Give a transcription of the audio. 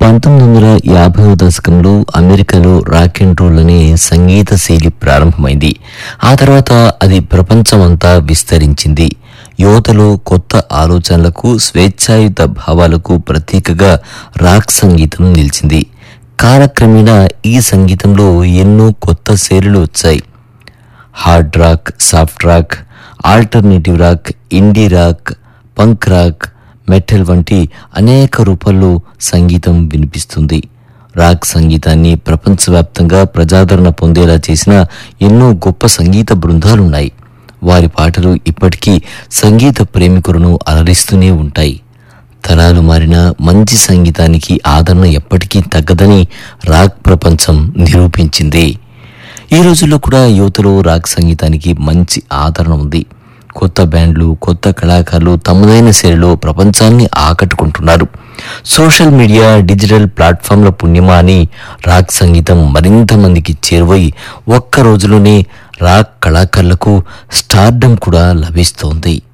పంతొమ్మిది వందల యాభై దశకంలో అమెరికాలో రాక్ అండ్ రోల్ అనే సంగీత శైలి ప్రారంభమైంది ఆ తర్వాత అది ప్రపంచమంతా విస్తరించింది యువతలో కొత్త ఆలోచనలకు స్వేచ్ఛాయుత భావాలకు ప్రతీకగా రాక్ సంగీతం నిలిచింది కాలక్రమేణా ఈ సంగీతంలో ఎన్నో కొత్త శైలులు వచ్చాయి hard rock soft rock alternative rock indie rock punk rock metal వంటి అనేక రూపాల్లో సంగీతం వినిపిస్తుంది రాక్ సంగీతాన్ని ప్రపంచవ్యాప్తంగా ప్రజాదరణ పొందేలా చేసిన ఎన్నో గొప్ప సంగీత బృందాలున్నాయి వారి పాటలు ఇప్పటికీ సంగీత ప్రేమికులను అలరిస్తూనే ఉంటాయి తరాలు మారిన మంచి సంగీతానికి ఆదరణ ఎప్పటికీ తగ్గదని రాక్ ప్రపంచం నిరూపించింది ఈ రోజుల్లో కూడా యువతలో రాక్ సంగీతానికి మంచి ఆదరణ ఉంది కొత్త బ్యాండ్లు కొత్త కళాకారులు తమదైన శైలిలో ప్రపంచాన్ని ఆకట్టుకుంటున్నారు సోషల్ మీడియా డిజిటల్ ప్లాట్ఫామ్ల పుణ్యమా అని రాక్ సంగీతం మరింత మందికి చేరువై ఒక్క రోజులోనే రాక్ కళాకారులకు స్టార్డమ్ కూడా లభిస్తోంది